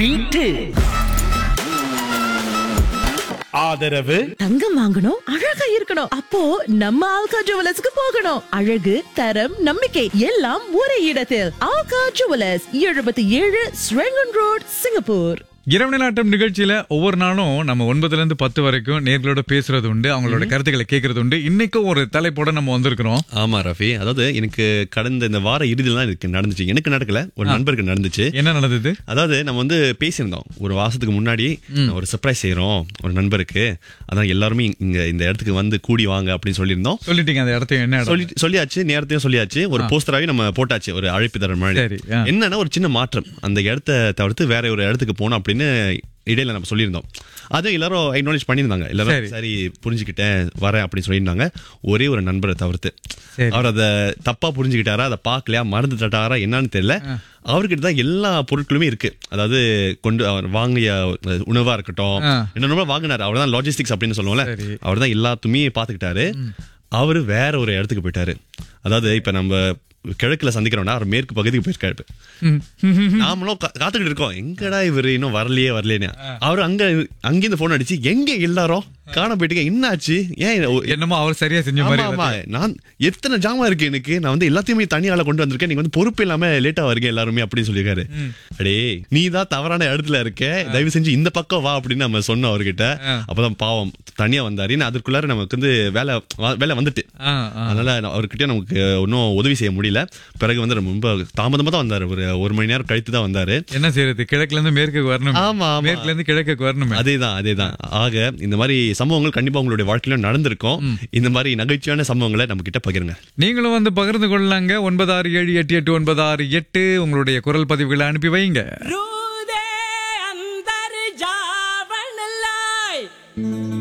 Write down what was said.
Beat ஆதரவு தங்கம் வாங்கணும் அழகா இருக்கணும் அப்போ நம்ம ஆல்கா ஜுவலர்ஸ்க்கு போகணும் அழகு தரம் நம்பிக்கை எல்லாம் ஒரே இடத்தில் ஆல்கா ஜுவலர்ஸ் எழுபத்தி ஏழு ஸ்ரெங்கன் ரோட் சிங்கப்பூர் இரவு நிலாட்டம் நிகழ்ச்சியில ஒவ்வொரு நாளும் நம்ம ஒன்பதுல இருந்து பத்து வரைக்கும் நேர்களோட பேசுறது உண்டு அவங்களோட கருத்துக்களை கேட்கறது உண்டு இன்னைக்கும் ஒரு தலைப்போட நம்ம வந்திருக்கிறோம் ஆமா ரஃபி அதாவது எனக்கு கடந்த இந்த வார இறுதியில் தான் எனக்கு நடந்துச்சு எனக்கு நடக்கல ஒரு நண்பருக்கு நடந்துச்சு என்ன நடந்தது அதாவது நம்ம வந்து பேசியிருந்தோம் ஒரு மாசத்துக்கு முன்னாடி ஒரு சர்ப்ரைஸ் செய்யறோம் ஒரு நண்பருக்கு அதான் எல்லாருமே இங்க இந்த இடத்துக்கு வந்து கூடி வாங்க அப்படின்னு சொல்லியிருந்தோம் சொல்லிட்டீங்க அந்த இடத்தையும் என்ன இடம்? சொல்லி சொல்லியாச்சு நேரத்தையும் சொல்லியாச்சு ஒரு போஸ்டராவே நம்ம போட்டாச்சு ஒரு அழைப்பு தர சரி, மாதிரி ஆ. என்னன்னா ஒரு சின்ன மாற்றம் அந்த இடத்த தவிர்த்து வேற ஒரு இடத்துக்கு போனோம் அப்படின்னு இடையில நம்ம சொல்லியிருந்தோம் அதுவும் எல்லாரும் அக்னாலேஜ் பண்ணியிருந்தாங்க சரி. எல்லாரும் சரி புரிஞ்சுக்கிட்டேன் வரேன் அப்படின்னு சொல்லியிருந்தாங்க ஒரே ஒரு நண்பரை தவிர்த்து சரி. அவர் அதை தப்பா புரிஞ்சுக்கிட்டாரா அதை பார்க்கலையா மறந்து தட்டாரா என்னன்னு தெரியல அவர்கிட்ட தான் எல்லா பொருட்களுமே இருக்கு அதாவது கொண்டு அவர் வாங்கிய உணவா இருக்கட்டும் ஆ. என்ன வாங்கினாரு அவர் தான் லாஜிஸ்டிக்ஸ் அப்படின்னு சொல்லுவோம்ல சரி. அவர் தான் எல்லாத்துமே பாத்துக்கிட்டாரு அவரு வேற ஒரு இடத்துக்கு போயிட்டாரு அதாவது இப்ப நம்ம கிழக்குல சந்திக்கிறோம்னா அவர் மேற்கு பகுதிக்கு போயிருக்காரு ம். நாமளும் கா- காத்துக்கிட்டு இருக்கோம் எங்கடா இவரு இன்னும் வரலையே வரலையே அவர் அங்க அங்கிருந்து போன் அடிச்சு எங்க எல்லாரும் காண போயிட்டீங்க என்னாச்சு ஏன் இது ஒ- என்னமோ அவர் சரியா செஞ்ச மாதிரி ஆமா, ஆமா. நான் எத்தனை ஜாமா இருக்கு எனக்கு நான் வந்து எல்லாத்தையுமே தனியால கொண்டு வந்திருக்கேன் நீங்க வந்து பொறுப்பு இல்லாம லேட்டா வரீங்க எல்லாருமே அப்படின்னு சொல்லியிருக்காரு அடே நீ தான் தவறான இடத்துல இருக்க தயவு செஞ்சு இந்த பக்கம் வா அப்படின்னு நம்ம சொன்னோம் அவர்கிட்ட அப்பதான் பாவம் தனியா வந்தாரு ஏன்னா அதற்குள்ளார நமக்கு வந்து வேலை வா- வேலை வந்துட்டு ஆ, ஆ. அதனால நான் அவர்கிட்ட நமக்கு ஒன்றும் உதவி செய்ய முடியல பிறகு வந்து ரொம்ப தாமதமா தான் வந்தாரு ஒரு ஒரு மணி நேரம் கழித்து தான் வந்தாரு என்ன செய்யறது கிழக்குல இருந்து மேற்குக்கு வரணும் ஆமா, ஆமா. மேற்குல இருந்து கிழக்குக்கு வரணுமே அதேதான் அதேதான் ஆக இந்த மாதிரி சம்பவங்கள் கண்டிப்பா உங்களுடைய வாழ்க்கையில நடந்திருக்கும் இந்த மாதிரி நகைச்சுவையான சம்பவங்களை நம்ம கிட்ட பகிருங்க நீங்களும் வந்து பகிர்ந்து கொள்ளலாங்க ஒன்பது ஆறு ஏழு எட்டு எட்டு ஒன்பது ஆறு எட்டு உங்களுடைய குரல் பதிவுகளை அனுப்பி வைங்க रूदे अंदर जावन लाए